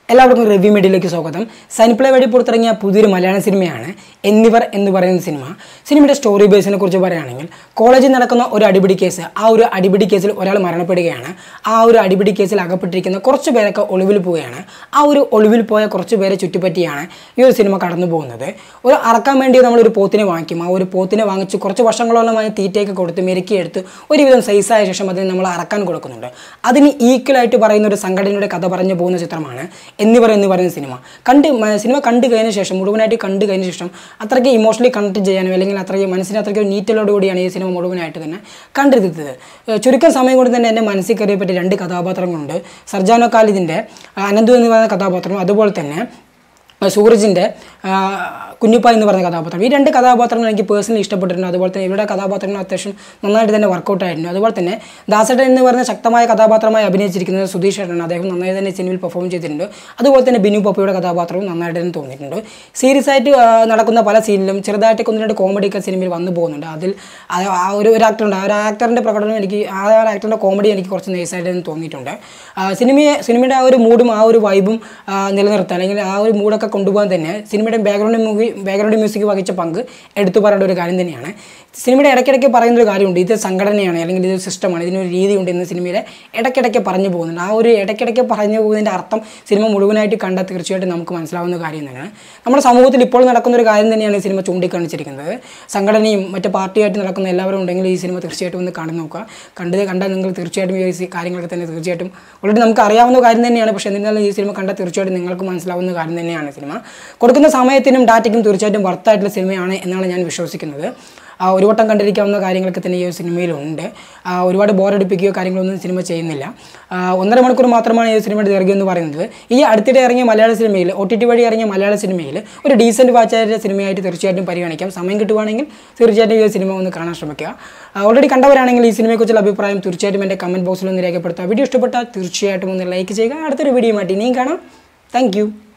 എല്ലാവർക്കും റിവ്യൂ മീഡിയയിലേക്ക് സ്വാഗതം സനിപ്ലേ വഴി പുറത്തിറങ്ങിയ പുതിയൊരു മലയാള സിനിമയാണ് എന്നിവർ എന്ന് പറയുന്ന സിനിമ സിനിമയുടെ സ്റ്റോറി ബേസിനെ കുറിച്ച് പറയുകയാണെങ്കിൽ കോളേജിൽ നടക്കുന്ന ഒരു അടിപിടി കേസ് ആ ഒരു അടിപിടി കേസിൽ ഒരാൾ മരണപ്പെടുകയാണ് ആ ഒരു അടിപിടി കേസിൽ അകപ്പെട്ടിരിക്കുന്ന കുറച്ച് പേരൊക്കെ ഒളിവിൽ പോവുകയാണ് ആ ഒരു ഒളിവിൽ പോയ കുറച്ച് പേരെ ചുറ്റിപ്പറ്റിയാണ് ഈ ഒരു സിനിമ കടന്നു പോകുന്നത് ഒരു അറക്കാൻ വേണ്ടി നമ്മളൊരു പോത്തിനെ വാങ്ങിക്കും ആ ഒരു പോത്തിനെ വാങ്ങിച്ച് കുറച്ച് വർഷങ്ങളോളമായി തീറ്റയൊക്കെ കൊടുത്ത് മെരുക്കിയെടുത്ത് ഒരുവിധം സൈസായ ശേഷം അതിന് നമ്മൾ അറക്കാൻ കൊടുക്കുന്നുണ്ട് അതിന് ഈക്വലായിട്ട് പറയുന്ന ഒരു സംഘടനയുടെ കഥ പറഞ്ഞു പോകുന്ന ചിത്രമാണ് എന്നിവർ എന്ന് പറയുന്ന സിനിമ കണ്ട് മ- സിനിമ കണ്ടു കഴിഞ്ഞ ശേഷം മുഴുവനായിട്ട് കണ്ടു കഴിഞ്ഞ ശേഷം അത്രയ്ക്ക് ഇമോഷണലി കണക്ട് ചെയ്യാനും അല്ലെങ്കിൽ അത്രയ്ക്ക് മനസ്സിന് അത്രയ്ക്ക് ഒരു നീറ്റലോട് കൂടിയാണ് ഈ സിനിമ മുഴുവനായിട്ട് തന്നെ കണ്ടെടുത്തത് ഏഹ് ചുരുക്കം സമയം കൊണ്ട് തന്നെ എൻ്റെ മനസ്സിൽ കയറിയപ്പറ്റി രണ്ട് കഥാപാത്രങ്ങളുണ്ട് സർജാനോ ഖാലിദിൻ്റെ അനന്തു എന്ന് പറയുന്ന കഥാപാത്രവും അതുപോലെ തന്നെ സൂരജിൻ്റെ കുഞ്ഞുപ്പ എന്ന് പറയുന്ന കഥാപാത്രം ഈ രണ്ട് കഥാപാത്രങ്ങൾ എനിക്ക് പേഴ്സണലി ഇഷ്ടപ്പെട്ടിട്ടുണ്ട് അതുപോലെ തന്നെ ഇവരുടെ കഥാപാത്രങ്ങൾ അത്യാവശ്യം നന്നായിട്ട് തന്നെ വർക്കൗട്ട് ആയിട്ടുണ്ട് അതുപോലെ തന്നെ ദാസേട്ടൻ എന്ന് പറയുന്ന ശക്തമായ കഥാപാത്രമായി അഭിനയിച്ചിരിക്കുന്നത് സുധീഷ് ഏട്ടനാണ് അദ്ദേഹം നന്നായി തന്നെ സിനിമയിൽ പെർഫോം ചെയ്തിട്ടുണ്ട് അതുപോലെ തന്നെ ബിനു പപ്പയുടെ കഥാപാത്രവും നന്നായിട്ട് തന്നെ തോന്നിയിട്ടുണ്ട് സീരിയസ് ആയിട്ട് ആ, നടക്കുന്ന പല സീനിലും ചെറുതായിട്ട് ഒന്ന് രണ്ട് കോമഡിയൊക്കെ സിനിമയിൽ വന്നു പോകുന്നുണ്ട് അതിൽ ആ ആ ഒരു ഒരു ആക്ടറുണ്ട് ആ ഒരു ആക്ടറിൻ്റെ പ്രകടനം എനിക്ക് ആ ഒരു ആക്ടറിൻ്റെ കോമഡി എനിക്ക് കുറച്ച് നൈസായിട്ട് തന്നെ തോന്നിയിട്ടുണ്ട് ആ, സിനിമയെ സിനിമയുടെ ആ ഒരു മൂഡും ആ ഒരു വൈബും നിലനിർത്താൻ അല്ലെങ്കിൽ ആ ഒരു മൂഡൊക്കെ കൊണ്ടുപോകാൻ തന്നെ സിനിമയുടെ ബാക്ക്ഗ്രൗണ്ട് മൂവി ബാക്ക്ഗ്രൗണ്ട് മ്യൂസിക് വഹിച്ച പങ്ക് എടുത്തു പറയേണ്ട ഒരു കാര്യം തന്നെയാണ് സിനിമയുടെ ഇടയ്ക്കിടയ്ക്ക് പറയുന്ന ഒരു കാര്യമുണ്ട് ഇത് സംഘടനയാണ് അല്ലെങ്കിൽ ഇത് സിസ്റ്റമാണ് ഇതിനൊരു രീതിയുണ്ട് എന്ന് സിനിമയിലെ ഇടയ്ക്കിടയ്ക്ക് പറഞ്ഞു പോകുന്നുണ്ട് ആ ഒരു ഇടയ്ക്കിടയ്ക്ക് പറഞ്ഞു പോകുന്നതിൻ്റെ അർത്ഥം സിനിമ മുഴുവനായിട്ട് കണ്ടാൽ തീർച്ചയായിട്ടും നമുക്ക് മനസ്സിലാവുന്ന കാര്യം തന്നെയാണ് നമ്മുടെ സമൂഹത്തിൽ ഇപ്പോൾ നടക്കുന്ന ഒരു കാര്യം തന്നെയാണ് ഈ സിനിമ ചൂണ്ടിക്കാണിച്ചിരിക്കുന്നത് സംഘടനയും മറ്റ് പാർട്ടിയായിട്ട് നടക്കുന്ന എല്ലാവരും ഉണ്ടെങ്കിൽ ഈ സിനിമ തീർച്ചയായിട്ടും ഒന്ന് കാണി നോക്കുക കണ്ടത് കണ്ടാൽ നിങ്ങൾ തീർച്ചയായിട്ടും ഈ സി- കാര്യങ്ങളൊക്കെ തന്നെ തീർച്ചയായിട്ടും ഓൾറെഡി നമുക്ക് അറിയാവുന്ന കാര്യം തന്നെയാണ് പക്ഷേ എന്നിരുന്നാലും ഈ സിനിമ കണ്ടാൽ തീർച്ചയായിട്ടും നിങ്ങൾക്ക് മനസ്സിലാവുന്ന കാര്യം തന്നെയാണ് സിനിമ കൊടുക്കുന്ന സമയത്തിനും ഡാറ്റയ്ക്കും തീർച്ചയായിട്ടും വർത്തായിട്ടുള്ള സിനിമയാണ് എന്നാണ് ഞാൻ വിശ്വസിക്കുന്നത് ആ, ഒരു വട്ടം കണ്ടിരിക്കാവുന്ന കാര്യങ്ങളൊക്കെ തന്നെ ഈ ഒരു സിനിമയിലുണ്ട് ആ, ഒരുപാട് ബോറടിപ്പിക്കുകയോ കാര്യങ്ങളൊന്നും സിനിമ ചെയ്യുന്നില്ല ആ, ഒന്നര മണിക്കൂർ മാത്രമാണ് ഈ സിനിമയുടെ ദൈർഘ്യം എന്ന് പറയുന്നത് ഈ അടുത്തിടെ ഇറങ്ങിയ മലയാള സിനിമയിൽ ഒ ടി ടി വഴി ഇറങ്ങിയ മലയാള സിനിമയിൽ ഒരു ഡീസൻറ്റ് വാച്ചായ സിനിമയായിട്ട് തീർച്ചയായിട്ടും പരിഗണിക്കാം സമയം കിട്ടുവാണെങ്കിൽ തീർച്ചയായിട്ടും ഈ ഒരു സിനിമ ഒന്ന് കാണാൻ ശ്രമിക്കുക ഓൾറെഡി കണ്ടവരാണെങ്കിൽ ഈ സിനിമയെക്കുറിച്ചുള്ള അഭിപ്രായം തീർച്ചയായിട്ടും എൻ്റെ കമൻറ്റ് ബോക്സിൽ ഒന്ന് രേഖപ്പെടുത്തുക വീഡിയോ ഇഷ്ടപ്പെട്ടാൽ തീർച്ചയായിട്ടും ഒന്ന് ലൈക്ക് ചെയ്യുക അടുത്തൊരു വീഡിയോ ആയിട്ട് ഇനിയും കാണാം താങ്ക്